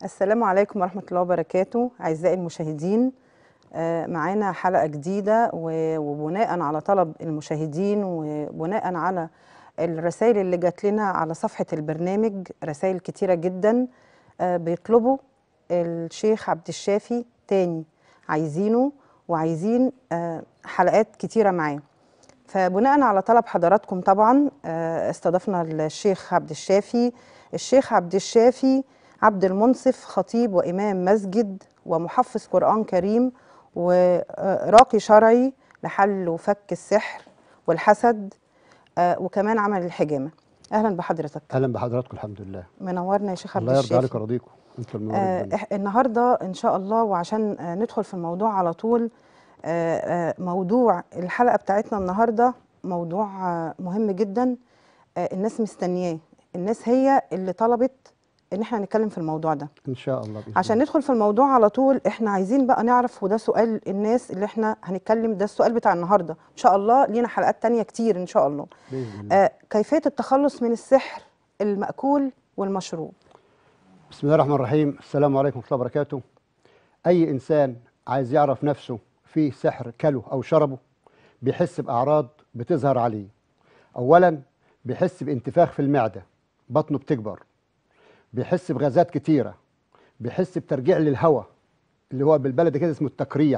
السلام عليكم ورحمة الله وبركاته أعزائي المشاهدين آه، معانا حلقة جديدة و- وبناء على طلب المشاهدين وبناء على الرسائل اللي جات لنا على صفحة البرنامج رسائل كتيرة جدا آه، بيطلبوا الشيخ عبد الشافي تاني عايزينه وعايزين آه، حلقات كتيرة معاه فبناء على طلب حضراتكم طبعا آه، استضفنا الشيخ عبد الشافي الشيخ عبد الشافي عبد المنصف خطيب وإمام مسجد ومحفظ قرآن كريم وراقي شرعي لحل وفك السحر والحسد آه، وكمان عمل الحجامة أهلا بحضرتك اهلا بحضراتكم الحمد لله منورنا يا شيخ عبد الله يرضى الشافي عليك ويرضيكم انتوا المنورين آه، الدنيا. إح- النهارده ان شاء الله وعشان آه، ندخل في الموضوع على طول آه، آه، موضوع الحلقه بتاعتنا النهارده موضوع آه، مهم جدا آه، الناس مستنياه الناس هي اللي طلبت ان احنا نتكلم في الموضوع ده ان شاء الله بإذن عشان الله. ندخل في الموضوع على طول احنا عايزين بقى نعرف وده سؤال الناس اللي احنا هنتكلم ده السؤال بتاع النهارده ان شاء الله لينا حلقات تانية كتير ان شاء الله باذن الله آه، كيفيه التخلص من السحر المأكول والمشروب بسم الله الرحمن الرحيم السلام عليكم ورحمه الله وبركاته اي انسان عايز يعرف نفسه فيه سحر كله او شربه بيحس باعراض بتظهر عليه اولا بيحس بانتفاخ في المعده بطنه بتكبر بيحس بغازات كتيره بيحس بترجيع للهواء اللي هو بالبلدي كده اسمه التكريع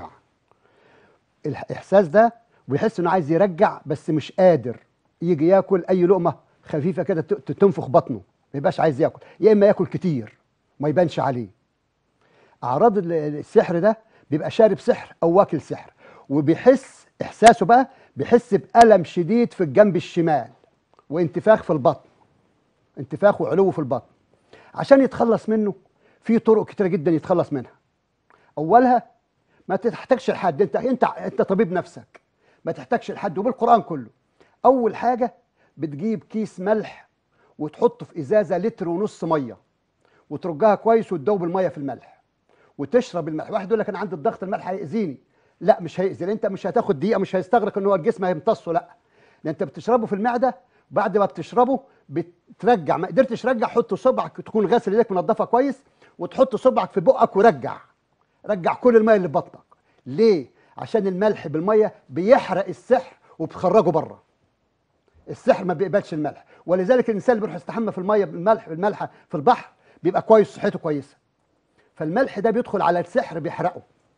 الاحساس ده ويحس انه عايز يرجع بس مش قادر يجي ياكل اي لقمه خفيفه كده ت- تنفخ بطنه ما يبقاش عايز ياكل يا اما ياكل كتير ما يبانش عليه اعراض ال- السحر ده بيبقى شارب سحر او واكل سحر وبيحس احساسه بقى بيحس بالم شديد في الجنب الشمال وانتفاخ في البطن انتفاخ وعلو في البطن عشان يتخلص منه في طرق كتيره جدا يتخلص منها اولها ما تحتاجش لحد انت انت انت طبيب نفسك ما تحتاجش لحد وبالقران كله اول حاجه بتجيب كيس ملح وتحطه في ازازه لتر ونص ميه وترجها كويس وتدوب الميه في الملح وتشرب الملح واحد يقول لك انا عندي الضغط الملح هيأذيني لا مش هيأذي لأن انت مش هتاخد دقيقه مش هيستغرق ان هو الجسم هيمتصه لا لان انت بتشربه في المعده بعد ما بتشربه بترجع ما قدرتش ترجع حط صبعك تكون غاسل ايدك منضفه كويس وتحط صبعك في بقك ورجع رجع كل الميه اللي في بطنك ليه عشان الملح بالميه بيحرق السحر وبتخرجه بره السحر ما بيقبلش الملح ولذلك الانسان اللي بيروح يستحمى في الميه بالملح بالملح في البحر بيبقى كويس صحته كويسه فالملح ده بيدخل على السحر بيحرقه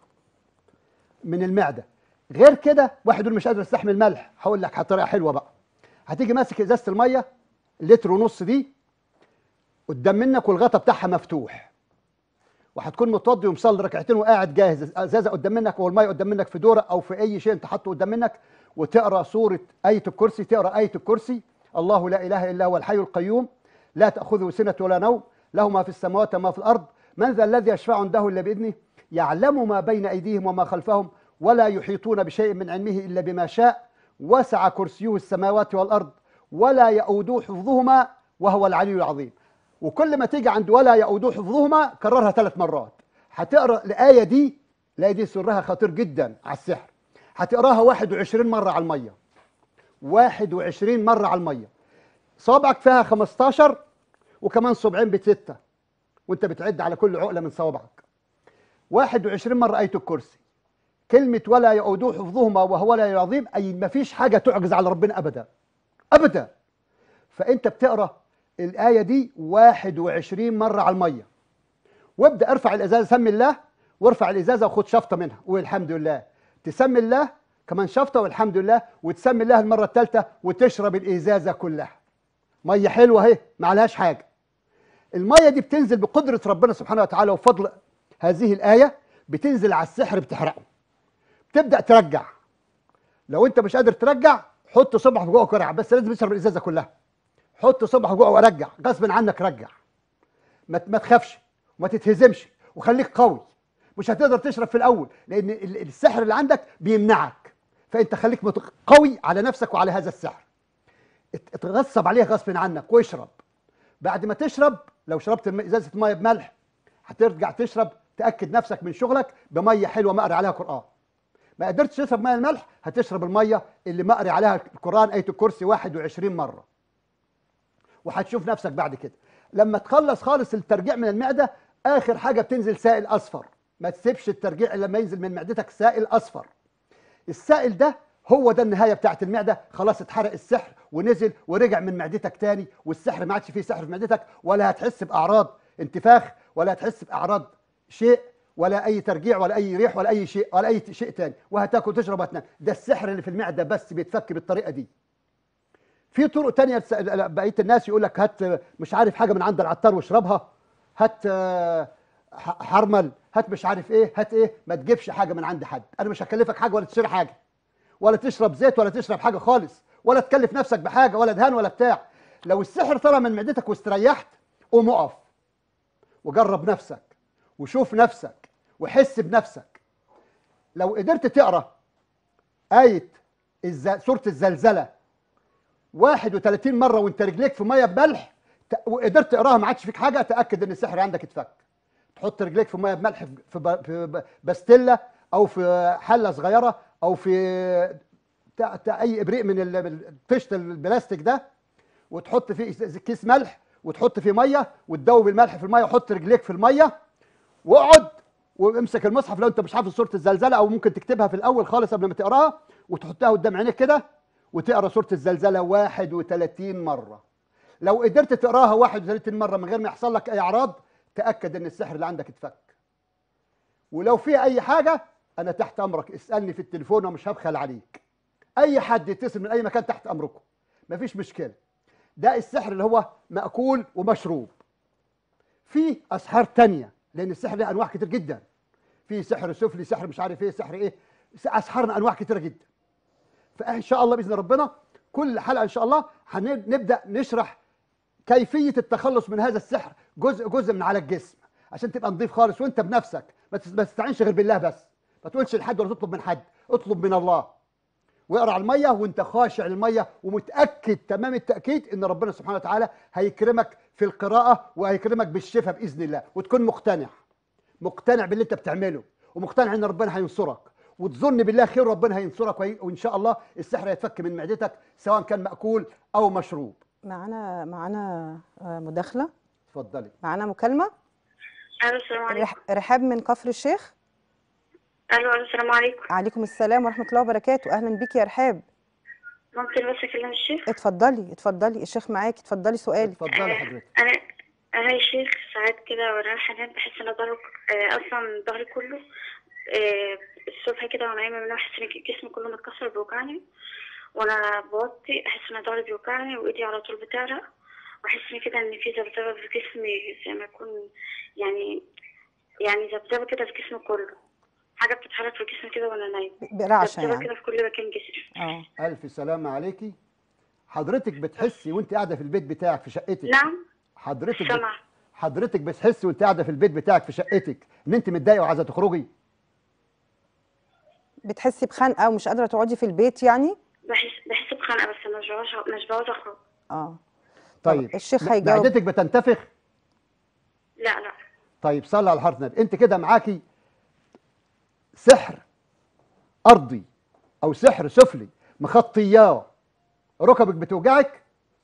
من المعده غير كده واحد يقول مش قادر استحمل الملح هقول لك طريقه حلوه بقى هتيجي ماسك ازازه الميه لتر ونص دي قدام منك والغطا بتاعها مفتوح وهتكون متوضي ومصلي ركعتين وقاعد جاهز ازازه قدام منك والميه قدام منك في دوره او في اي شيء انت حاطه قدام منك وتقرا سوره ايه الكرسي تقرا ايه الكرسي الله لا اله الا هو الحي القيوم لا تاخذه سنه ولا نوم له ما في السماوات وما في الارض من ذا الذي يشفع عنده الا باذنه يعلم ما بين ايديهم وما خلفهم ولا يحيطون بشيء من علمه الا بما شاء وسع كرسيه السماوات والارض ولا يؤوده حفظهما وهو العلي العظيم وكل ما تيجي عند ولا يؤوده حفظهما كررها ثلاث مرات هتقرا الايه دي الايه دي سرها خطير جدا على السحر هتقراها 21 مره على الميه 21 مره على الميه صوابعك فيها 15 وكمان صبعين بستة وانت بتعد على كل عقله من صوابعك 21 مره ايه الكرسي كلمه ولا يؤوده حفظهما وهو لا العظيم اي ما فيش حاجه تعجز على ربنا ابدا ابدا فانت بتقرا الايه دي 21 مره على الميه وابدا ارفع الازازه سمي الله وارفع الازازه وخد شفطه منها والحمد لله تسمي الله كمان شفطه والحمد لله وتسمي الله المره الثالثه وتشرب الازازه كلها ميه حلوه اهي ما عليهاش حاجه الميه دي بتنزل بقدره ربنا سبحانه وتعالى وفضل هذه الايه بتنزل على السحر بتحرقه تبدا ترجع لو انت مش قادر ترجع حط صبعك جوه ورجع بس لازم تشرب الازازه كلها حط صبعك جوه ورجع غصب عنك رجع ما ما تخافش وما تتهزمش وخليك قوي مش هتقدر تشرب في الاول لان ال- السحر اللي عندك بيمنعك فانت خليك مت- قوي على نفسك وعلى هذا السحر ات- اتغصب عليه غصب عنك واشرب بعد ما تشرب لو شربت الم- ازازه ميه بملح هترجع تشرب تاكد نفسك من شغلك بميه حلوه مقري عليها قران ما قدرتش تشرب ميه الملح هتشرب الميه اللي مقري عليها القران ايه الكرسي 21 مره وهتشوف نفسك بعد كده لما تخلص خالص الترجيع من المعده اخر حاجه بتنزل سائل اصفر ما تسيبش الترجيع الا لما ينزل من معدتك سائل اصفر السائل ده هو ده النهايه بتاعت المعده خلاص اتحرق السحر ونزل ورجع من معدتك تاني والسحر ما عادش فيه سحر في معدتك ولا هتحس باعراض انتفاخ ولا هتحس باعراض شيء ولا اي ترجيع ولا اي ريح ولا اي شيء ولا اي شيء تاني وهتاكل وتشرب وهتنام ده السحر اللي في المعده بس بيتفك بالطريقه دي في طرق تانية تس- بقيه الناس يقول لك هات مش عارف حاجه من عند العطار واشربها هات آه، ح- حرمل هات مش عارف ايه هات ايه ما تجيبش حاجه من عند حد انا مش هكلفك حاجه ولا تشتري حاجه ولا تشرب زيت ولا تشرب حاجه خالص ولا تكلف نفسك بحاجه ولا دهان ولا بتاع لو السحر طلع من معدتك واستريحت قوم اقف وجرب نفسك وشوف نفسك وحس بنفسك لو قدرت تقرا آية الز... سورة الزلزلة 31 مرة وانت رجليك في مية بملح ت... وقدرت تقراها ما عادش فيك حاجة تأكد ان السحر عندك اتفك تحط رجليك في مية بملح في, ب... في ب... بستلة او في حلة صغيرة او في ت... ت... اي ابريق من ال- من الطشت البلاستيك ده وتحط فيه ز- كيس ملح وتحط فيه ميه وتدوب الملح في الميه وحط رجليك في الميه واقعد وامسك المصحف لو انت مش حافظ سوره الزلزله او ممكن تكتبها في الاول خالص قبل ما تقراها وتحطها قدام عينيك كده وتقرا سوره الزلزله 31 مره لو قدرت تقراها 31 مره من غير ما يحصل لك اي اعراض تاكد ان السحر اللي عندك اتفك ولو فيها اي حاجه انا تحت امرك اسالني في التليفون ومش هبخل عليك اي حد يتصل من اي مكان تحت امركم مفيش مشكله ده السحر اللي هو مأكول ومشروب في اسحار تانية لان السحر له انواع كتير جدا في سحر سفلي سحر مش عارف ايه سحر ايه اسحار انواع كتيره جدا فان شاء الله باذن ربنا كل حلقه ان شاء الله هنبدا نشرح كيفيه التخلص من هذا السحر جزء جزء من على الجسم عشان تبقى نظيف خالص وانت بنفسك ما تس- ما تستعينش غير بالله بس ما تقولش لحد ولا تطلب من حد اطلب من الله واقرا على الميه وانت خاشع للميه ومتاكد تمام التاكيد ان ربنا سبحانه وتعالى هيكرمك في القراءه وهيكرمك بالشفاء باذن الله وتكون مقتنع مقتنع باللي انت بتعمله ومقتنع ان ربنا هينصرك وتظن بالله خير ربنا هينصرك وهي- وان شاء الله السحر هيتفك من معدتك سواء كان ماكول او مشروب معانا معانا آه، مداخله اتفضلي معانا مكالمه الو السلام عليكم رح- رحاب من كفر الشيخ الو الو السلام عليكم عليكم السلام ورحمه الله وبركاته اهلا بيك يا رحاب ممكن بس اكلم الشيخ اتفضلي اتفضلي الشيخ معاكي اتفضلي سؤالك اتفضلي حضرتك انا انا يا شيخ ساعات كده وانا رايحه انام بحس ان ظهري آه، اصلا ظهري كله آه، الصبح كده وانا قايمه من النوم احس ان جسمي كله متكسر بيوجعني وانا بوطي احس ان ظهري بيوجعني وايدي على طول بتعرق واحس ان كده ان في ذبذبه في جسمي زي ما يكون يعني يعني ذبذبه كده في جسمي كله حاجه بتتحرك في جسمي كده وانا نايمه برعشه ذبذبه يعني كده في كل مكان جسمي اه الف سلامه عليكي حضرتك بتحسي وانت قاعده في البيت بتاعك في شقتك نعم حضرتك بت... سمع حضرتك بتحسي وانت قاعده في البيت بتاعك في شقتك ان انت متضايقه وعايزه تخرجي بتحسي بخنقه ومش قادره تقعدي في البيت يعني بحس بحس بخنقه بس مش بعوز مش بعوز اخرج اه طب طيب الشيخ م- هيجاوب معدتك بتنتفخ لا لا طيب صلي على الحرف النبي انت كده معاكي سحر ارضي او سحر سفلي مخطياه ركبك بتوجعك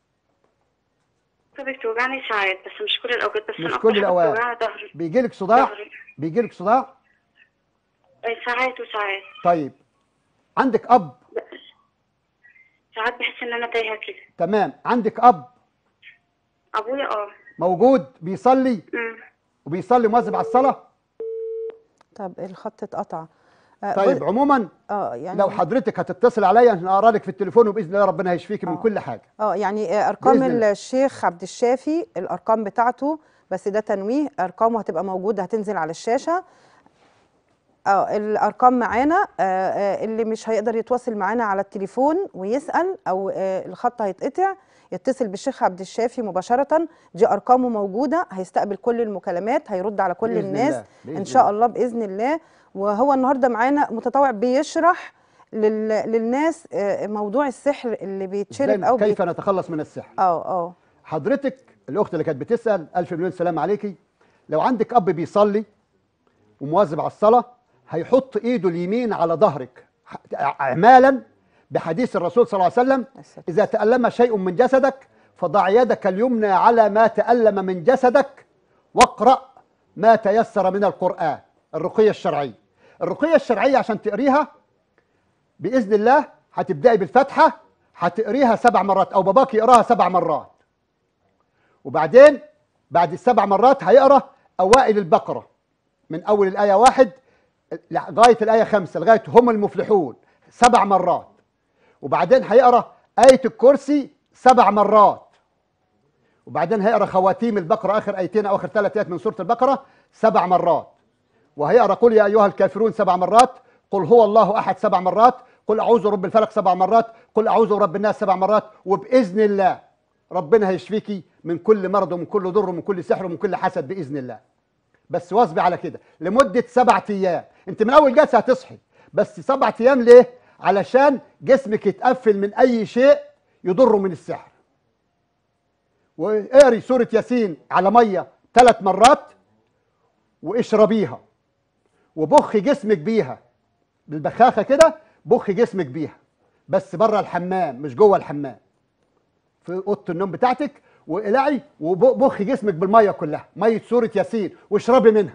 ركبي بتوجعني ساعات بس مش كل الاوقات بس مش أنا كل أكتر حاجة الأوقات. بتوجعني ظهري بيجيلك صداع ظهري بيجيلك صداع أي ساعات وساعات طيب عندك اب بس ساعات بحس ان انا تايهه كده تمام عندك اب ابويا اه موجود بيصلي أمم. وبيصلي مواظب على الصلاه طب الخط اتقطع آه طيب بص- عموما اه يعني لو حضرتك هتتصل عليا انا اقرا لك في التليفون وباذن الله ربنا هيشفيك من آه. كل حاجه اه يعني آه، ارقام بإذن الله. الشيخ عبد الشافي الارقام بتاعته بس ده تنويه ارقامه هتبقى موجوده هتنزل على الشاشه اه الارقام معانا آه، آه، اللي مش هيقدر يتواصل معانا على التليفون ويسال او آه، الخط هيتقطع يتصل بالشيخ عبد الشافي مباشره دي ارقامه موجوده هيستقبل كل المكالمات هيرد على كل بإذن الناس الله، بإذن ان شاء الله. الله باذن الله وهو النهارده معانا متطوع بيشرح لل... للناس آه، موضوع السحر اللي بيتشرب إزاي- او بيت... كيف نتخلص من السحر اه اه حضرتك الاخت اللي كانت بتسال الف مليون سلام عليكي لو عندك اب بيصلي ومواظب على الصلاه هيحط ايده اليمين على ظهرك ح- اعمالا بحديث الرسول صلى الله عليه وسلم السلام. اذا تالم شيء من جسدك فضع يدك اليمنى على ما تالم من جسدك واقرا ما تيسر من القرآن الرقية الشرعية الرقية الشرعية عشان تقريها بإذن الله هتبدأي بالفتحة هتقريها سبع مرات أو باباك يقراها سبع مرات وبعدين بعد السبع مرات هيقرا أوائل البقرة من أول الآية واحد لغاية الآية خمسة لغاية هم المفلحون سبع مرات وبعدين هيقرا آية الكرسي سبع مرات وبعدين هيقرا خواتيم البقرة آخر آيتين أو آخر ثلاث آيات من سورة البقرة سبع مرات وهيقرا قل يا أيها الكافرون سبع مرات قل هو الله أحد سبع مرات قل أعوذ برب الفلق سبع مرات قل أعوذ برب الناس سبع مرات وبإذن الله ربنا هيشفيكي من كل مرض ومن كل ضر ومن كل سحر ومن كل حسد بإذن الله بس واظبي على كده لمدة سبعة أيام أنت من أول جلسة هتصحي بس سبعة أيام ليه؟ علشان جسمك يتقفل من أي شيء يضره من السحر واقري سورة ياسين على مية ثلاث مرات واشربيها وبخي جسمك بيها بالبخاخة كده بخي جسمك بيها بس بره الحمام مش جوه الحمام في اوضه النوم بتاعتك واقلعي وبخي جسمك بالميه كلها ميه سوره ياسين واشربي منها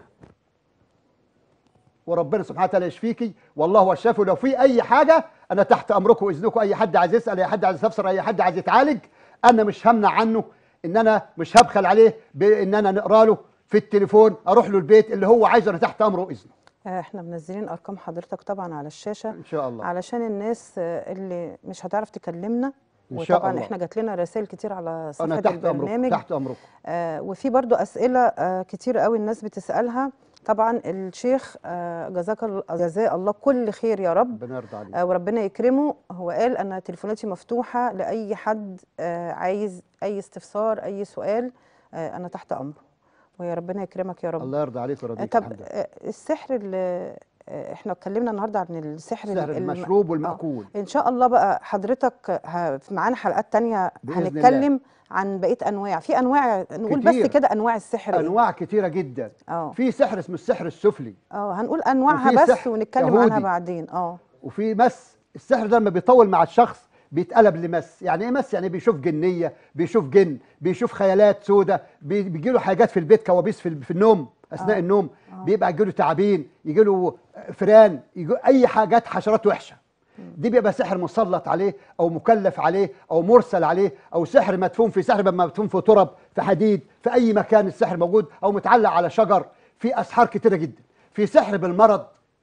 وربنا سبحانه وتعالى يشفيكي والله هو الشافي ولو في اي حاجه انا تحت امركم واذنكم اي حد عايز يسال اي حد عايز يستفسر اي حد عايز يتعالج انا مش همنع عنه ان انا مش هبخل عليه بان انا نقرا له في التليفون اروح له البيت اللي هو عايزه انا تحت امره واذنه آه، احنا منزلين ارقام حضرتك طبعا على الشاشه ان شاء الله علشان الناس آه، اللي مش هتعرف تكلمنا إن شاء وطبعا الله. احنا جات لنا رسائل كتير على انا صفحه تحت امركم البرنامج تحت امركم آه وفي برضو اسئله آه كتير قوي الناس بتسالها طبعا الشيخ آه جزاك الله جزاه الله كل خير يا رب ربنا يرضى عليك آه وربنا يكرمه هو قال انا تليفوناتي مفتوحه لاي حد آه عايز اي استفسار اي سؤال آه انا تحت امره ويا ربنا يكرمك يا رب الله يرضى عليك آه ويرضيك طب الحمد لله آه السحر اللي آه احنا اتكلمنا النهارده عن السحر السحر الم- المشروب والمأكول ان شاء الله بقى حضرتك ه- معانا حلقات تانية بإذن هنتكلم عن بقيه انواع في انواع نقول كتير. بس كده انواع السحر إيه؟ انواع كتيره جدا اه في سحر اسمه السحر السفلي اه هنقول انواعها وفي بس سحر ونتكلم يهودي. عنها بعدين اه وفي مس السحر ده لما بيطول مع الشخص بيتقلب لمس يعني ايه مس يعني بيشوف جنيه بيشوف جن بيشوف خيالات سودة بيجي له حاجات في البيت كوابيس في, في النوم اثناء آه. النوم آه. بيبقى يجي له تعابين يجي له فران يجي اي حاجات حشرات وحشه دي بيبقى سحر مسلط عليه او مكلف عليه او مرسل عليه او سحر مدفون في سحر بيبقى مدفون في ترب في حديد في اي مكان السحر موجود او متعلق على شجر في اسحار كتيره جدا في سحر بالمرض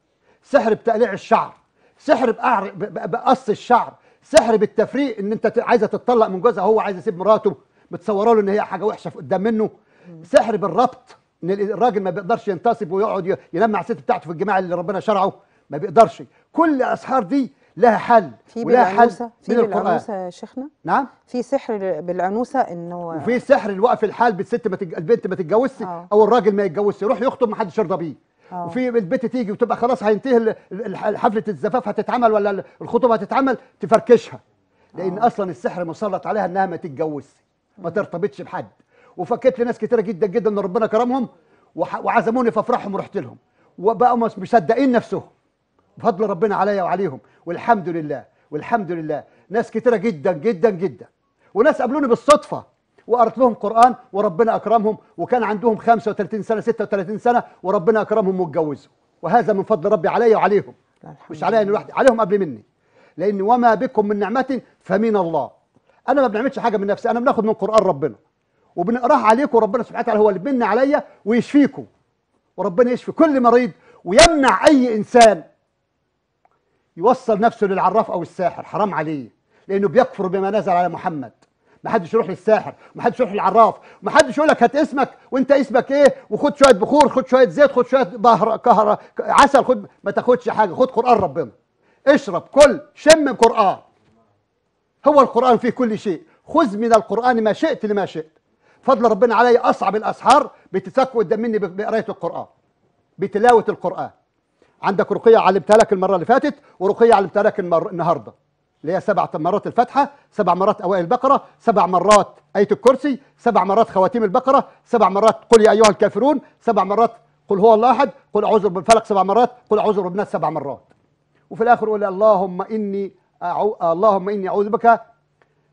سحر بتقليع الشعر سحر بقعر ب- ب- بقص الشعر سحر بالتفريق ان انت ت- عايزه تتطلق من جوزها هو عايز يسيب مراته متصوره له ان هي حاجه وحشه في قدام منه سحر بالربط ان ال- الراجل ما بيقدرش ينتصب ويقعد ي- ينام مع الست بتاعته في الجماع اللي ربنا شرعه ما بيقدرش كل الاسحار دي لها حل في ولها حل بالعنوسه في من القران بالعنوسه يا شيخنا نعم في سحر بالعنوسه انه وفي سحر الوقف الحال بالست ما تج... البنت ما تتجوزش آه. او الراجل ما يتجوزش يروح يخطب ما حدش يرضى بيه آه. وفي البنت تيجي وتبقى خلاص هينتهي ال- ال- حفله الزفاف هتتعمل ولا ال- الخطوبه هتتعمل تفركشها لان اصلا السحر مسلط عليها انها ما تتجوزش ما ترتبطش بحد وفكيت لناس كتيره جدا جدا ان ربنا كرمهم وح... وعزموني في افراحهم ورحت لهم وبقوا مش مصدقين نفسهم بفضل ربنا عليا وعليهم والحمد لله والحمد لله ناس كتيره جدا جدا جدا وناس قابلوني بالصدفه وقرأت لهم قرآن وربنا أكرمهم وكان عندهم 35 سنة 36 سنة وربنا أكرمهم واتجوزوا وهذا من فضل ربي علي وعليهم الحمد مش عليا إن الواحد عليهم قبل مني لأن وما بكم من نعمة فمن الله أنا ما بنعملش حاجة من نفسي أنا بناخد من قرآن ربنا وبنقراها عليكم وربنا سبحانه وتعالى هو اللي بيمن عليا ويشفيكم وربنا يشفي كل مريض ويمنع أي إنسان يوصل نفسه للعراف او الساحر حرام عليه لانه بيكفر بما نزل على محمد ما حدش يروح للساحر ما حدش يروح للعراف ما حدش يقول لك هات اسمك وانت اسمك ايه وخد شويه بخور خد شويه زيت خد شويه بهر كهرة عسل خد ما تاخدش حاجه خد قران ربنا اشرب كل شم قران هو القران فيه كل شيء خذ من القران ما شئت لما شئت فضل ربنا علي اصعب الاسحار بتتفك قدام مني بقرايه القران بتلاوه القران عندك رقيه علمتها لك المره اللي فاتت ورقيه علمتها لك المر... النهارده اللي هي سبع مرات الفاتحه سبع مرات اوائل البقره سبع مرات ايه الكرسي سبع مرات خواتيم البقره سبع مرات قل يا ايها الكافرون سبع مرات قل هو الله احد قل اعوذ بالفلق سبع مرات قل اعوذ بالناس سبع مرات وفي الاخر قول اللهم اني أعو... اللهم اني اعوذ بك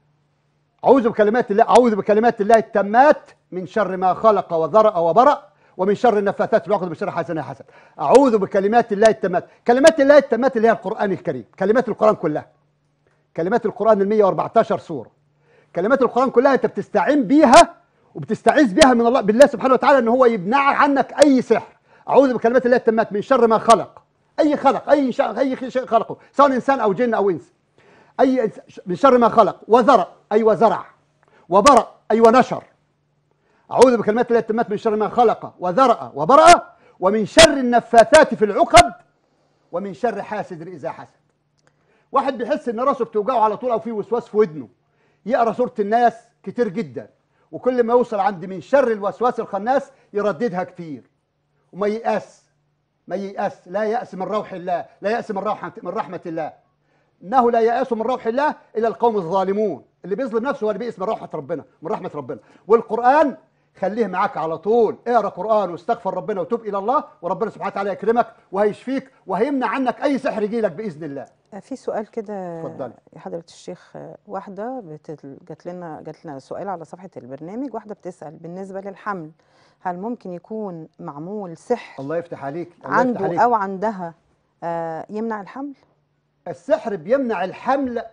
اعوذ بكلمات الله اعوذ بكلمات الله التامات من شر ما خلق وذرأ وبرأ ومن شر النفاثات في العقد ومن شر حسن حسد اعوذ بكلمات الله التامات كلمات الله التامات اللي هي القران الكريم كلمات القران كلها كلمات القران ال 114 سوره كلمات القران كلها انت بتستعين بيها وبتستعيذ بيها من الله بالله سبحانه وتعالى ان هو يمنع عنك اي سحر اعوذ بكلمات الله التامات من شر ما خلق اي خلق اي شيء اي شيء خلقه سواء انسان او جن او انس اي إنس- من شر ما خلق وذرأ اي وزرع وبرأ اي ونشر اعوذ بكلمات الله التامات من شر ما خلق وذرأ وبرأ ومن شر النفاثات في العقد ومن شر حاسد اذا حسد واحد بيحس ان راسه بتوجعه على طول او في وسواس في ودنه يقرا سوره الناس كتير جدا وكل ما يوصل عند من شر الوسواس الخناس يرددها كتير وما ييأس ما ييأس لا يأس من روح الله لا يأس من روح من رحمة الله انه لا يأس من روح الله الا القوم الظالمون اللي بيظلم نفسه هو اللي بيئس من روحة ربنا من رحمة ربنا والقرآن خليه معاك على طول اقرا قرآن واستغفر ربنا وتوب الى الله وربنا سبحانه وتعالى يكرمك وهيشفيك وهيمنع عنك اي سحر يجي لك باذن الله آه، في سؤال كده اتفضلي. يا حضرة الشيخ آه، واحدة بتل... جات لنا جات لنا سؤال على صفحة البرنامج واحدة بتسأل بالنسبة للحمل هل ممكن يكون معمول سحر الله يفتح عليك الله يفتح عنده عليك. أو عندها آه، يمنع الحمل؟ السحر بيمنع الحمل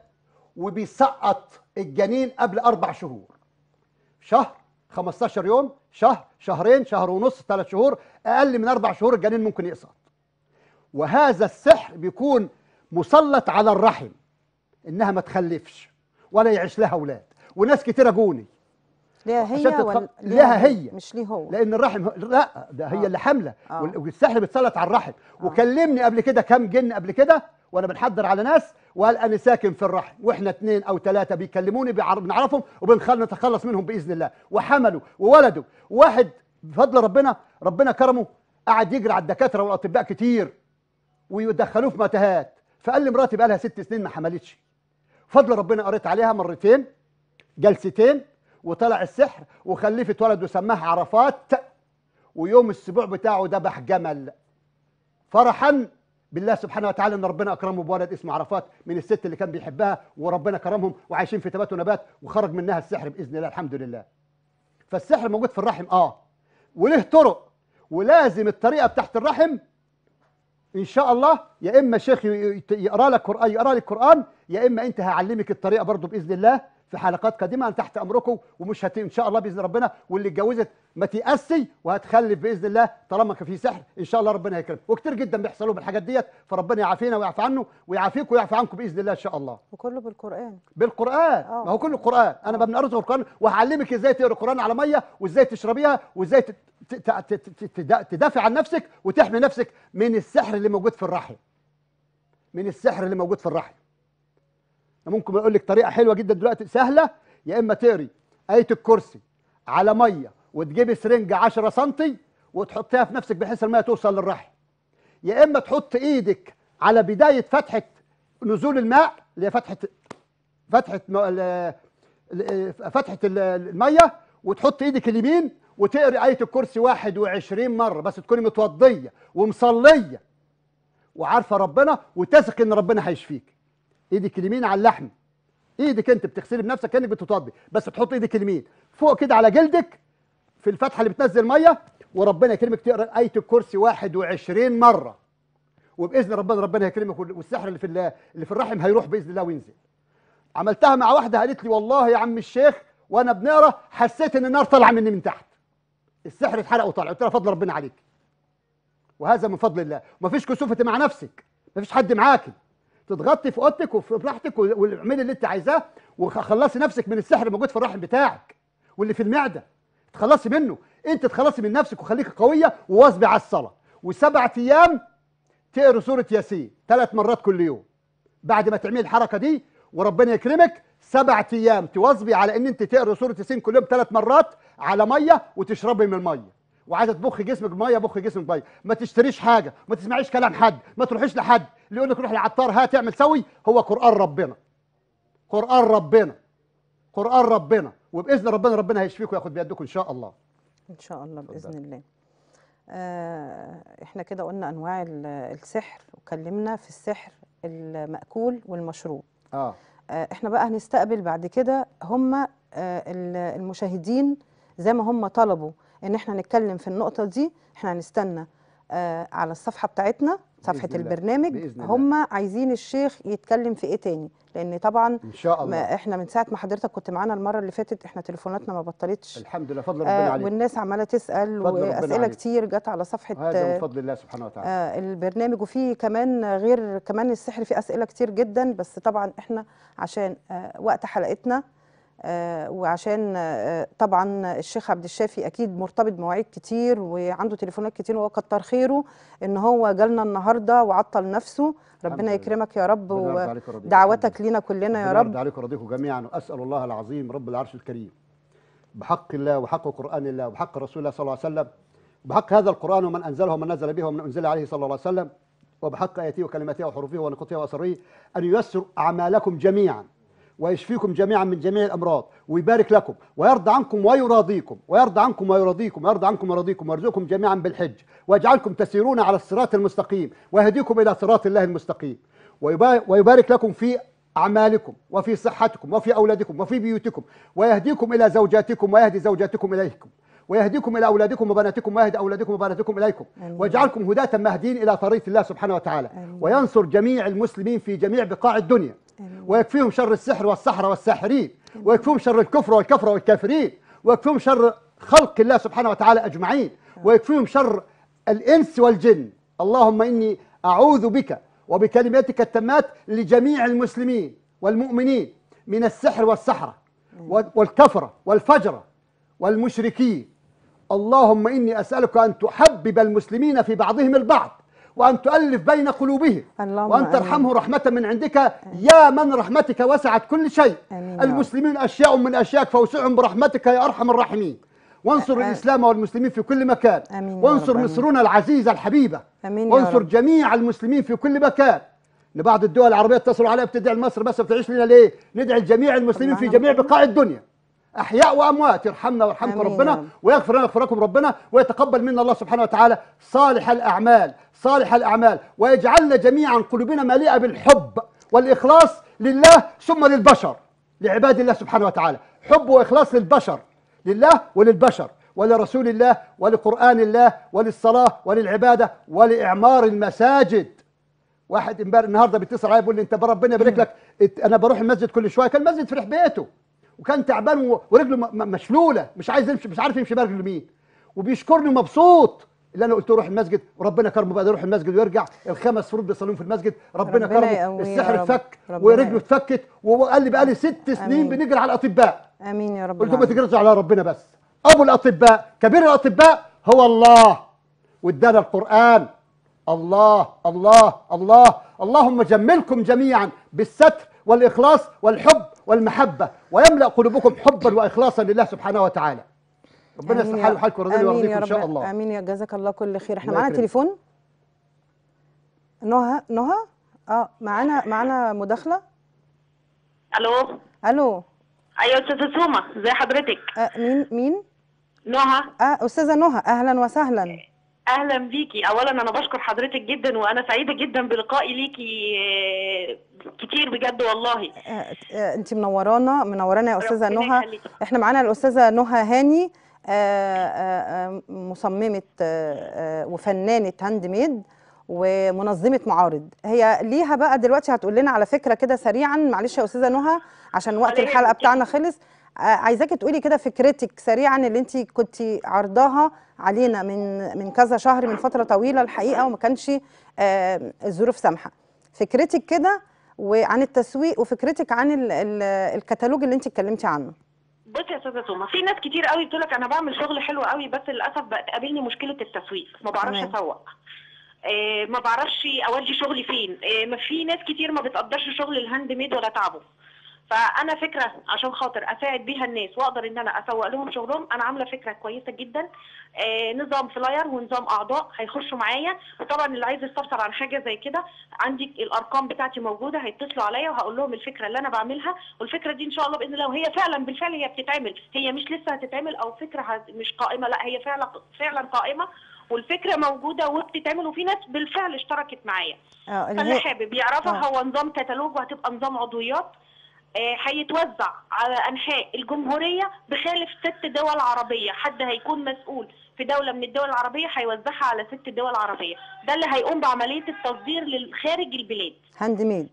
وبيسقط الجنين قبل أربع شهور شهر 15 يوم شهر شهرين شهر ونص ثلاث شهور أقل من أربع شهور الجنين ممكن يسقط وهذا السحر بيكون مسلط على الرحم إنها ما تخلفش ولا يعيش لها أولاد وناس كتيرة جوني ليها عشان هي تتخ- ولا ليها هي. مش ليه هو لان الرحم لا ده هي آه. اللي حامله آه. وال- والسحر بيتسلط على الرحم وكلمني قبل كده كام جن قبل كده وانا بنحضر على ناس وقال انا ساكن في الرحم واحنا اثنين او ثلاثه بيكلموني بيعرف- بنعرفهم وبنخل نتخلص منهم باذن الله وحملوا وولدوا واحد بفضل ربنا ربنا كرمه قعد يجري على الدكاتره والاطباء كتير ويدخلوه في متاهات فقال لي مراتي بقى لها ست سنين ما حملتش فضل ربنا قريت عليها مرتين جلستين وطلع السحر وخلفت ولد وسماها عرفات ويوم السبوع بتاعه ذبح جمل فرحا بالله سبحانه وتعالى ان ربنا اكرمه بولد اسمه عرفات من الست اللي كان بيحبها وربنا كرمهم وعايشين في تبات ونبات وخرج منها السحر باذن الله الحمد لله فالسحر موجود في الرحم اه وله طرق ولازم الطريقه بتاعت الرحم ان شاء الله يا اما شيخ ي- ي- يقرا لك قران يقرا لك قران يا اما انت هعلمك الطريقه برضو باذن الله في حلقات قادمه أنا تحت امركم ومش هت ان شاء الله باذن ربنا واللي اتجوزت ما تيأسي وهتخلف باذن الله طالما كان في سحر ان شاء الله ربنا هيكرمك وكتير جدا بيحصلوا بالحاجات ديت فربنا يعافينا ويعفى عنه ويعافيك ويعفى عنكم باذن الله ان شاء الله وكله بالقرآن بالقران آه. ما هو كله قران انا بنقرا القران وهعلمك ازاي تقرا القران على ميه وازاي تشربيها وازاي تت- ت- ت- ت- تدا- تدافع عن نفسك وتحمي نفسك من السحر اللي موجود في الرحم من السحر اللي موجود في الرحم أنا ممكن اقول لك طريقه حلوه جدا دلوقتي سهله يا اما تقري ايه الكرسي على ميه وتجيبي سرنجه 10 سم وتحطيها في نفسك بحيث الميه توصل للرحم يا اما تحط ايدك على بدايه فتحه نزول الماء اللي هي فتحه فتحه م- ال- ال- فتحه ال- الميه وتحط ايدك اليمين وتقري ايه الكرسي 21 مره بس تكوني متوضيه ومصليه وعارفه ربنا وتثق ان ربنا هيشفيك ايدك اليمين على اللحم ايدك انت بتغسلي بنفسك كانك بتتوضي بس تحط ايدك اليمين فوق كده على جلدك في الفتحه اللي بتنزل ميه وربنا يكرمك تقرا ايه الكرسي 21 مره وباذن ربنا ربنا يكرمك والسحر اللي في ال- اللي في الرحم هيروح باذن الله وينزل عملتها مع واحده قالت لي والله يا عم الشيخ وانا بنقرا حسيت ان النار طالعه مني من تحت السحر اتحرق وطلع قلت لها فضل ربنا عليك وهذا من فضل الله ومفيش كسوفه مع نفسك مفيش حد معاكي تتغطي في اوضتك وفي براحتك واعملي اللي انت عايزاه وخلصي نفسك من السحر الموجود في الرحم بتاعك واللي في المعده تخلصي منه انت تخلصي من نفسك وخليكي قويه وواظبي على الصلاه وسبعة ايام تقري سوره ياسين ثلاث مرات كل يوم بعد ما تعملي الحركه دي وربنا يكرمك سبعة ايام تواظبي على ان انت تقري سوره ياسين كل يوم ثلاث مرات على ميه وتشربي من الميه وعايزه تبخ جسمك بميه بخ جسمك بميه ما تشتريش حاجه ما تسمعيش كلام حد ما تروحيش لحد اللي يقول لك روح للعطار هات اعمل سوي هو قران ربنا قران ربنا قران ربنا وباذن ربنا ربنا هيشفيك وياخد بيدكم ان شاء الله ان شاء الله باذن اتفضل. الله آه احنا كده قلنا انواع ال- السحر وكلمنا في السحر المأكول والمشروب اه آه احنا بقى هنستقبل بعد كده هم آه ال- المشاهدين زي ما هم طلبوا ان احنا نتكلم في النقطه دي احنا هنستنى آه على الصفحه بتاعتنا صفحه بإذن الله. البرنامج بإذن الله. هم عايزين الشيخ يتكلم في ايه تاني لان طبعا ان شاء الله ما احنا من ساعه ما حضرتك كنت معانا المره اللي فاتت احنا تليفوناتنا ما بطلتش الحمد لله فضل ربنا آه عليك والناس عماله تسال فضل ربنا واسئله عليك. كتير جت على صفحه هذا من آه فضل الله سبحانه وتعالى آه البرنامج وفي كمان غير كمان السحر فيه اسئله كتير جدا بس طبعا احنا عشان آه وقت حلقتنا آه وعشان آه طبعا الشيخ عبد الشافي اكيد مرتبط بمواعيد كتير وعنده تليفونات كتير وهو كتر خيره ان هو جالنا النهارده وعطل نفسه ربنا لله. يكرمك يا رب ربنا يرضى عليك ويرضيك. ودعواتك لينا كلنا يا ربنا يرضى رب عليكم ويرضيكم جميعا واسال الله العظيم رب العرش الكريم بحق الله وحق قران الله وبحق رسول الله صلى الله عليه وسلم وبحق هذا القران ومن انزله ومن نزل به ومن انزل عليه صلى الله عليه وسلم وبحق اياته وكلماته وحروفه ونقطه واسراره ان ييسر اعمالكم جميعا ويشفيكم جميعا من جميع الامراض ويبارك لكم ويرضى عنكم ويراضيكم ويرضى عنكم ويراضيكم ويرضى عنكم ويراضيكم ويرزقكم جميعا بالحج ويجعلكم تسيرون على الصراط المستقيم ويهديكم الى صراط الله المستقيم ويبا- ويبارك لكم في أعمالكم وفي صحتكم وفي أولادكم وفي بيوتكم ويهديكم إلى زوجاتكم ويهدي زوجاتكم إليكم ويهديكم إلى أولادكم وبناتكم ويهدي أولادكم وبناتكم إليكم آمين. ويجعلكم هداة مهدين إلى طريق الله سبحانه وتعالى آمين. وينصر جميع المسلمين في جميع بقاع الدنيا آمين. ويكفيهم شر السحر والسحرة والساحرين ويكفيهم شر الكفر والكفر والكافرين ويكفيهم شر خلق الله سبحانه وتعالى أجمعين ويكفيهم شر الإنس والجن اللهم إني أعوذ بك وبكلماتك التامات لجميع المسلمين والمؤمنين من السحر والسحرة والكفرة والفجرة والمشركين اللهم إني أسألك أن تحبب المسلمين في بعضهم البعض وأن تؤلف بين قلوبهم اللهم وأن آمين. ترحمه رحمة من عندك يا من رحمتك وسعت كل شيء آمين يا رب. المسلمين أشياء من أشياءك فوسعهم برحمتك يا أرحم الراحمين وانصر آ- الإسلام والمسلمين في كل مكان آمين يا وانصر رب، آمين. مصرنا العزيزة الحبيبة آمين يا وانصر رب. جميع المسلمين في كل مكان لبعض الدول العربية اتصلوا عليها بتدعي لمصر بس بتعيش لنا ليه ندعي لجميع المسلمين في اللهم جميع آمين. بقاع الدنيا أحياء وأموات يرحمنا ويرحمكم آمين يا ربنا رب. ويغفر لنا ويغفر لكم ربنا ويتقبل منا الله سبحانه وتعالى صالح الأعمال صالح الأعمال ويجعلنا جميعا قلوبنا مليئة بالحب والإخلاص لله ثم للبشر لعباد الله سبحانه وتعالى حب وإخلاص للبشر لله وللبشر ولرسول الله ولقرآن الله وللصلاة وللعبادة ولإعمار المساجد واحد امبارح النهارده بيتصل عليا بيقول لي انت ربنا يبارك لك ات- انا بروح المسجد كل شويه كان المسجد في ريح بيته وكان تعبان و- ورجله م- م- مشلوله مش عايز يمشي مش عارف يمشي برجله اليمين وبيشكرني مبسوط اللي انا قلت له روح المسجد وربنا كرمه بقى يروح المسجد ويرجع الخمس فروض بيصلون في المسجد ربنا, ربنا كرمه يقويه يا السحر رب. اتفك ربنا ورجله يقويه. اتفكت وقال لي بقى لي ست سنين آمين. بنجري على الاطباء امين يا رب قلت له ما العالمين. تجريش على ربنا بس ابو الاطباء كبير الاطباء هو الله وادانا القران الله الله الله اللهم جملكم جميعا بالستر والاخلاص والحب والمحبه ويملا قلوبكم حبا واخلاصا لله سبحانه وتعالى ربنا آمين يصلح يا حالي رب. وحالكم ويرضي آمين ويرضيكم يا ان شاء رب. الله امين يا جزاك الله كل خير احنا الله معانا يكرمك. تليفون نهى نهى اه معانا معانا مداخله الو الو ايوه استاذه سومه ازي حضرتك آه مين مين نهى اه استاذه نهى اهلا وسهلا اهلا بيكي اولا انا بشكر حضرتك جدا وانا سعيده جدا بلقائي ليكي آه، كتير بجد والله آه آه انت منورانا منورانا يا استاذه ربنا نهى يخليكي. احنا معانا الاستاذه نهى هاني آه آه آه مصممه آه آه وفنانه هاند ميد ومنظمه معارض هي ليها بقى دلوقتي هتقول لنا على فكره كده سريعا معلش يا استاذه نهى عشان وقت ولا الحلقه يهمك. بتاعنا خلص آه عايزاكي تقولي كده فكرتك سريعا اللي انت كنت عرضاها علينا من من كذا شهر من فتره طويله الحقيقه وما كانش آه الظروف سامحه فكرتك كده وعن التسويق وفكرتك عن ال ال الكتالوج اللي انت اتكلمتي عنه بصي يا استاذه سومه في ناس كتير قوي بتقول لك انا بعمل شغل حلو قوي بس للاسف بقى تقابلني مشكله التسويق ما بعرفش تمام. اسوق آه ما بعرفش اودي شغلي فين آه ما في ناس كتير ما بتقدرش شغل الهاند ميد ولا تعبه فانا فكره عشان خاطر اساعد بيها الناس واقدر ان انا اسوق لهم شغلهم انا عامله فكره كويسه جدا آه نظام فلاير ونظام اعضاء هيخشوا معايا وطبعا اللي عايز يستفسر عن حاجه زي كده عندي الارقام بتاعتي موجوده هيتصلوا عليا وهقول لهم الفكره اللي انا بعملها والفكره دي ان شاء الله باذن الله وهي فعلا بالفعل هي بتتعمل هي مش لسه هتتعمل او فكره هت- مش قائمه لا هي فعلا فعلا قائمه والفكره موجوده وبتتعمل وفي ناس بالفعل اشتركت معايا اه اللي فاللي هي حابب يعرفها آه. هو نظام كتالوج وهتبقى نظام عضويات آه، هيتوزع على انحاء الجمهوريه بخالف ست دول عربيه حد هيكون مسؤول في دوله من الدول العربيه هيوزعها على ست دول عربيه ده اللي هيقوم بعمليه التصدير لخارج البلاد هاند ميد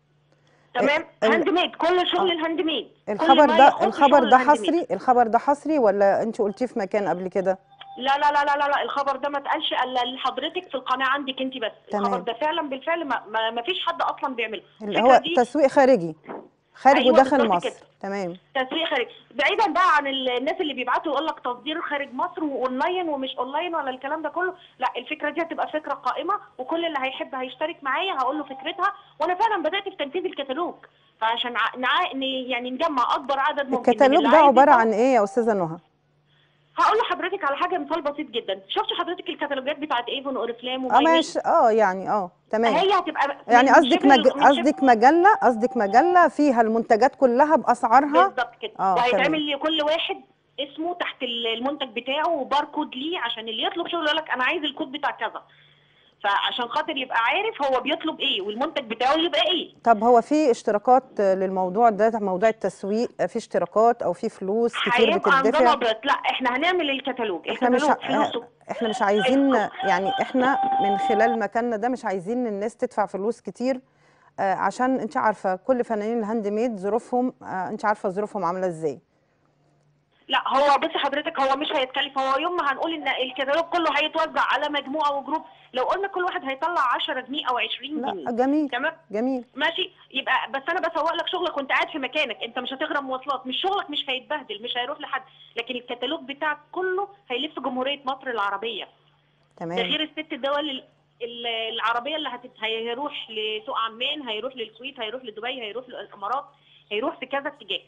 تمام ال- هاند ميد كل شغل الهاند ميد كل الخبر ما ده يخص الخبر شغل ده الهاند ميد. حصري الخبر ده حصري ولا انت قلتيه في مكان قبل كده لا لا لا لا لا, لا الخبر ده ما اتقالش الا لحضرتك في القناه عندك انت بس تمام. الخبر ده فعلا بالفعل ما, ما, ما فيش حد اصلا بيعمله اللي الفكرة هو دي تسويق خارجي خارج أيوة وداخل بالظبط مصر كده. تمام تسويق خارجي بعيدا بقى عن ال- الناس اللي بيبعتوا يقول لك تصدير خارج مصر واونلاين ومش اونلاين ولا الكلام ده كله لا الفكره دي هتبقى فكره قائمه وكل اللي هيحب هيشترك معايا هقول له فكرتها وانا فعلا بدات في تنفيذ الكتالوج فعشان ع- نع... ن- يعني نجمع اكبر عدد ممكن من الكتالوج اللي ده عايز عباره يطلع. عن ايه يا استاذه نهى هقول لحضرتك على حاجه مثال بسيط جدا شفت حضرتك الكتالوجات بتاعت ايفون اوريفلام اه وماي ويش؟ ماشي اه يعني اه تمام هي هتبقى من يعني قصدك شبه مج... ال- من شبه- قصدك مجله قصدك مجله فيها المنتجات كلها باسعارها بالظبط كده آه، وهيتعمل لكل واحد اسمه تحت ال- المنتج بتاعه وباركود ليه عشان اللي يطلب شغل يقول لك انا عايز الكود بتاع كذا فعشان خاطر يبقى عارف هو بيطلب ايه والمنتج بتاعه يبقى ايه طب هو في اشتراكات للموضوع ده موضوع التسويق في اشتراكات او في فلوس كتير هيبقى نظام بتدفع ابيض لا احنا هنعمل الكتالوج احنا مش الكتالوج ع... فلوسه احنا مش عايزين يعني احنا من خلال مكاننا ده مش عايزين الناس تدفع فلوس كتير آه، عشان انت عارفه كل فنانين الهاند ميد ظروفهم آه، انت عارفه ظروفهم عامله ازاي لا هو بصي حضرتك هو مش هيتكلف هو يوم ما هنقول ان الكتالوج كله هيتوزع على مجموعه وجروب لو قلنا كل واحد هيطلع 10 جنيه او 20 لا جنيه جميل تمام جميل ماشي يبقى بس انا بسوق لك شغلك وانت قاعد في مكانك انت مش هتغرم مواصلات مش شغلك مش هيتبهدل مش هيروح لحد لكن الكتالوج بتاعك كله هيلف جمهوريه مصر العربيه ده تمام غير الست دول ال- ال- العربيه اللي هتت... هيروح لسوق عمان هيروح للكويت هيروح لدبي هيروح للامارات هيروح في كذا اتجاه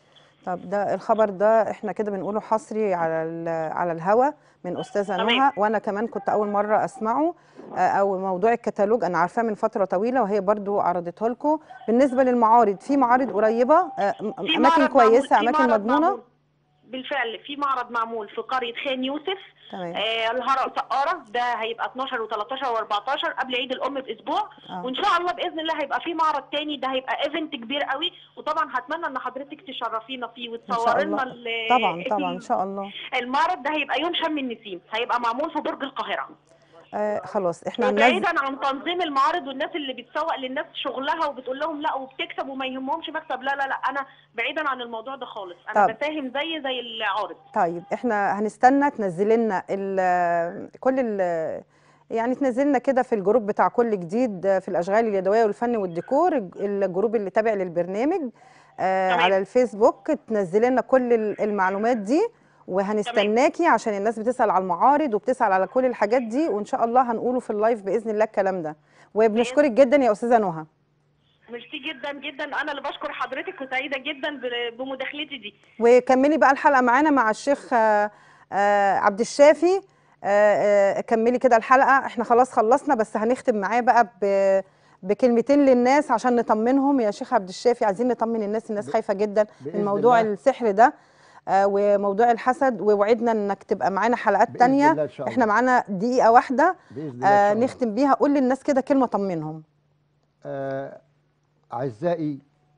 طب ده الخبر ده احنا كده بنقوله حصري على ال- على الهوا من استاذه تمام. نهى وانا كمان كنت اول مره اسمعه آه، او موضوع الكتالوج انا عارفاه من فتره طويله وهي برضو عرضته لكم بالنسبه للمعارض في معارض قريبه آه، م- في اماكن معرض كويسه معمول- في اماكن معرض مضمونه معمول. بالفعل في معرض معمول في قريه خان يوسف تمام آه الهرم سقاره ده هيبقى 12 و13 و14 قبل عيد الام باسبوع آه. وان شاء الله باذن الله هيبقى في معرض تاني ده هيبقى ايفنت كبير قوي وطبعا هتمنى ان حضرتك تشرفينا فيه ان شاء وتصوري لنا الله ال- طبعا طبعا ان شاء الله المعرض ده هيبقى يوم شم النسيم هيبقى معمول في برج القاهره آه خلاص احنا هننزل بعيدا عن تنظيم المعارض والناس اللي بتسوق للناس شغلها وبتقول لهم لا وبتكسب وما يهمهمش مكسب لا لا لا انا بعيدا عن الموضوع ده خالص انا طب. بساهم زي زي العارض طيب احنا هنستنى تنزل لنا ال- كل ال يعني تنزل لنا كده في الجروب بتاع كل جديد في الاشغال اليدويه والفن والديكور الج- الجروب اللي تابع للبرنامج آه تمام. على الفيسبوك تنزل لنا كل ال- المعلومات دي وهنستناكي عشان الناس بتسال على المعارض وبتسال على كل الحاجات دي وان شاء الله هنقوله في اللايف باذن الله الكلام ده وبنشكرك جدا يا استاذه نهى ميرسي جدا جدا انا اللي بشكر حضرتك وسعيده جدا ب- بمداخلتي دي وكملي بقى الحلقه معانا مع الشيخ آه، آه، عبد الشافي آه، آه، كملي كده الحلقه احنا خلاص خلصنا بس هنختم معاه بقى ب بكلمتين للناس عشان نطمنهم يا شيخ عبد الشافي عايزين نطمن الناس الناس خايفه جدا بإذن من موضوع الله. السحر ده آه، وموضوع الحسد ووعدنا انك تبقى معانا حلقات بإذن تانية الله إن شاء احنا الله. معانا دقيقه واحده باذن الله إن آه، شاء الله. نختم بيها قول للناس كده كلمه طمنهم آه، أعزائي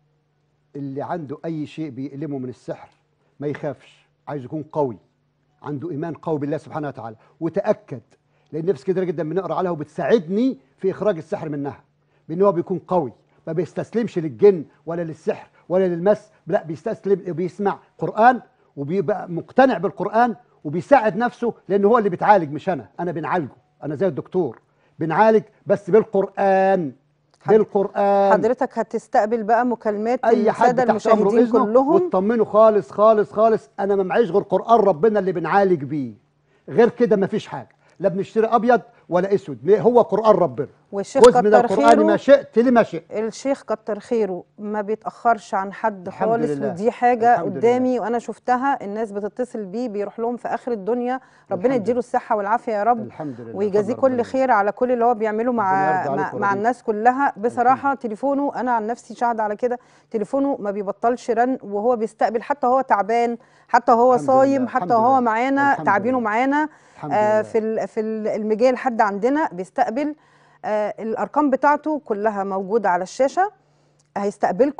اللي عنده أي شيء بيألمه من السحر ما يخافش عايز يكون قوي عنده إيمان قوي بالله سبحانه وتعالى وتأكد لأن نفس كتير جدا بنقرأ عليها وبتساعدني في إخراج السحر منها بأن هو بيكون قوي ما بيستسلمش للجن ولا للسحر ولا للمس لا بيستسلم بيسمع قرآن وبيبقى مقتنع بالقرآن وبيساعد نفسه لأن هو اللي بيتعالج مش أنا أنا بنعالجه أنا زي الدكتور بنعالج بس بالقرآن حد- بالقرآن حضرتك هتستقبل بقى مكالمات اي حد الساده تحت امره المشاهدين اذنه كلهم وتطمنه خالص خالص خالص انا ما معيش غير قران ربنا اللي بنعالج بيه غير كده ما فيش حاجه لا بنشتري ابيض ولا اسود هو قران ربنا والشيخ خذ من كتر القران ما خيره شئت لما شئت الشيخ كتر خيره ما بيتأخرش عن حد الحمد خالص لله. ودي حاجة الحمد قدامي وأنا شفتها الناس بتتصل بيه بيروح لهم في آخر الدنيا ربنا الحمد يديله الصحة والعافية يا رب الحمد لله ويجازيه فضل كل ربنا. خير على كل اللي هو بيعمله ربنا مع يرضى مع, عليك مع ويرضيك. الناس كلها بصراحة تليفونه أنا عن نفسي شاهدة على كده تليفونه ما بيبطلش رن وهو بيستقبل حتى هو تعبان حتى هو الحمد صايم لله، حتى الحمد هو لله. معانا الحمد تعبينه لله. معانا الحمد آه لله. في ال- في ال- المجال لحد عندنا بيستقبل آه الارقام بتاعته كلها موجوده على الشاشه هيستقبلكم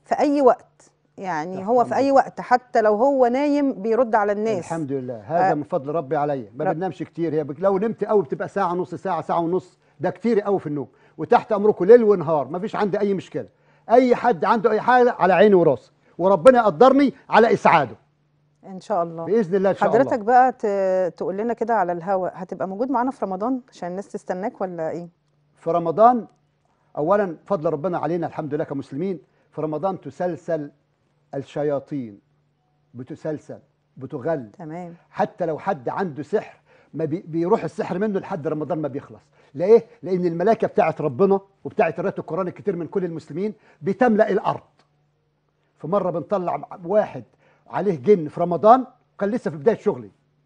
في اي وقت يعني تحت هو في أمرك. اي وقت حتى لو هو نايم بيرد على الناس الحمد لله هذا آه. من فضل ربي عليا ما رب- بننامش كتير هي بك- لو نمت قوي بتبقى ساعه نص ساعه ساعه ونص ده كتير قوي في النوم وتحت امركم ليل ونهار ما فيش عندي اي مشكله اي حد عنده اي حاجه على عيني وراسي وربنا يقدرني على اسعاده ان شاء الله باذن الله ان شاء حضرتك الله بقى ت- تقول لنا كده على الهوا هتبقى موجود معانا في رمضان عشان الناس تستناك ولا ايه في رمضان اولا فضل ربنا علينا الحمد لله كمسلمين في رمضان تسلسل الشياطين بتسلسل بتغل تمام حتى لو حد عنده سحر ما بي بيروح السحر منه لحد رمضان ما بيخلص ليه لان الملائكه بتاعت ربنا وبتاعت قراءه القران الكتير من كل المسلمين بتملا الارض في مره بنطلع واحد عليه جن في رمضان كان لسه في بدايه شغلي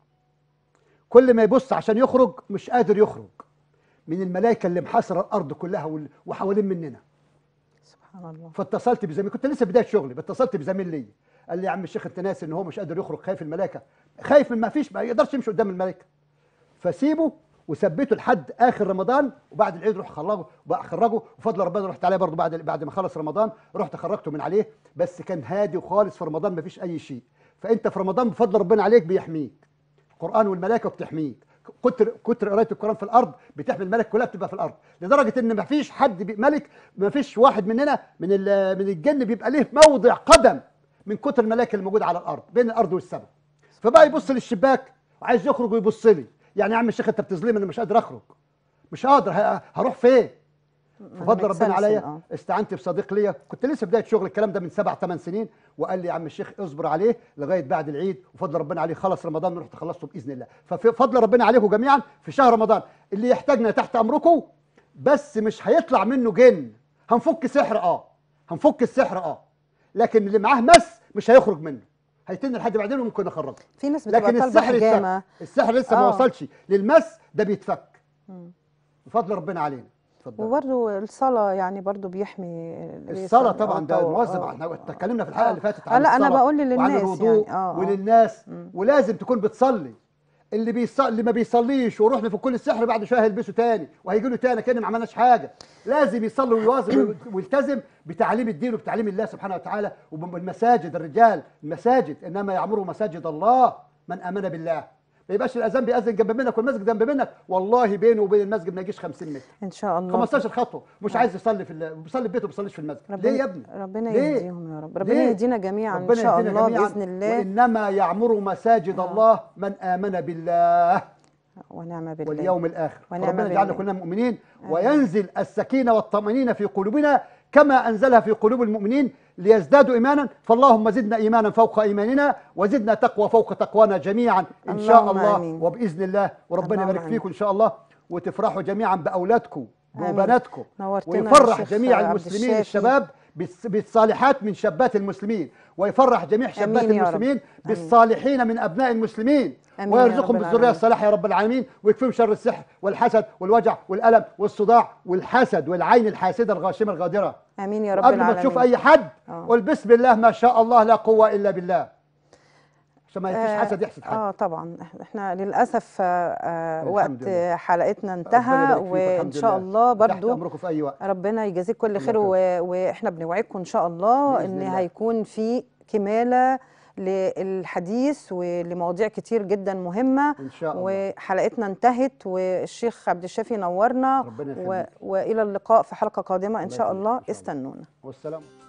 كل ما يبص عشان يخرج مش قادر يخرج من الملائكه اللي محاصره الارض كلها وال- وحوالين مننا سبحان الله فاتصلت بزميل كنت لسه بدايه شغلي اتصلت بزميل لي قال لي يا عم الشيخ انت ناسي ان هو مش قادر يخرج خايف الملائكه خايف من ما فيش ما يقدرش يمشي قدام الملائكه فسيبه وثبته لحد اخر رمضان وبعد العيد روح خرجه بقى خرجه وفضل ربنا رحت عليه برضه بعد بعد ما خلص رمضان رحت خرجته من عليه بس كان هادي وخالص في رمضان ما فيش اي شيء فانت في رمضان بفضل ربنا عليك بيحميك القران والملائكه بتحميك كتر كتر قرايه القران في الارض بتحمي الملائكه كلها بتبقى في الارض لدرجه ان ما فيش حد بي ملك ما فيش واحد مننا من ال- من الجن بيبقى ليه موضع قدم من كتر الملائكه الموجوده على الارض بين الارض والسماء فبقى يبص للشباك وعايز يخرج ويبص لي يعني يا عم الشيخ انت بتظلمني انا مش قادر اخرج مش قادر ه- هروح فين ففضل ربنا متسلسل، عليا آه. استعنت بصديق ليا كنت لسه بدايه شغل الكلام ده من سبع ثمان سنين وقال لي يا عم الشيخ اصبر عليه لغايه بعد العيد وفضل ربنا عليه خلص رمضان رحت خلصته باذن الله ففضل ربنا عليكم جميعا في شهر رمضان اللي يحتاجنا تحت امركم بس مش هيطلع منه جن هنفك سحر اه هنفك السحر اه لكن اللي معاه مس مش هيخرج منه هيتن لحد بعدين وممكن نخرجه في ناس بتبقى لكن طالبه السحر لسه حجامه السحر لسه ما آه. وصلش للمس ده بيتفك مم. بفضل ربنا علينا اتفضل وبرده الصلاه يعني برده بيحمي الصلاة طبعا ده آه، مواظب آه. احنا اتكلمنا في الحلقة آه. اللي فاتت آه، عن لا، أنا الصلاة بقول للناس وعن يعني. الوضوء آه، آه. وللناس مم. ولازم تكون بتصلي اللي بيصلي اللي ما بيصليش ويروح في كل السحر بعد شويه هيلبسه تاني وهيجي له تاني كان ما عملناش حاجه لازم يصلي ويواظب ويلتزم بتعليم الدين وبتعليم الله سبحانه وتعالى وبالمساجد الرجال المساجد انما يعمروا مساجد الله من امن بالله ما يبقاش الاذان بيأذن جنب منك والمسجد جنب منك والله بينه وبين المسجد ما يجيش 50 متر ان شاء الله 15 خطوه مش آه. عايز يصلي في ال- بيصلي في بيته ما بيصليش في المسجد ربنا ليه يا ابني ربنا ليه؟ يهديهم يا رب ربنا ليه؟ يهدينا جميعا ان ربنا شاء يهدينا الله جميعاً. باذن الله وانما يعمر مساجد آه. الله من امن بالله ونعم بالله واليوم الاخر ونعم ربنا يجعلنا بالله. كلنا مؤمنين وينزل السكينه والطمانينه في قلوبنا كما انزلها في قلوب المؤمنين ليزدادوا ايمانا فاللهم زدنا ايمانا فوق ايماننا وزدنا تقوى فوق تقوانا جميعا ان شاء اللهم الله آمين. وباذن الله وربنا اللهم يبارك آمين. فيكم ان شاء الله وتفرحوا جميعا باولادكم آمين. وبناتكم نورتنا يا ويفرح شيخ جميع عبد المسلمين الشافي. الشباب بالس- بالصالحات من شابات المسلمين ويفرح جميع شابات آمين يا رب. المسلمين آمين. بالصالحين من ابناء المسلمين آمين يا ويرزقهم رب بالذريه العالمين. الصالحه يا رب العالمين ويكفيهم شر السحر والحسد والوجع والالم والصداع والحسد والعين الحاسده الغاشمه الغادره امين يا رب قبل ما العالمين تشوف اي حد آه. قول بسم الله ما شاء الله لا قوه الا بالله عشان ما فيش آه، حسد يحسد حد اه طبعا احنا للاسف آه، آه، الحمد وقت لله. حلقتنا ربنا انتهى يبارك فيكم، وان الحمد شاء لله. الله تحت برضو امركم في اي وقت ربنا يجازيك كل الله خير يكرمك. و... واحنا بنوعدكم ان شاء الله بإذن ان الله. هيكون في كماله للحديث ولمواضيع كتير جدا مهمه ان شاء الله وحلقتنا انتهت والشيخ عبد الشافي نورنا ربنا و... يخليك والى اللقاء في حلقه قادمه ان الله شاء يخليك، الله إن شاء الله. استنونا والسلام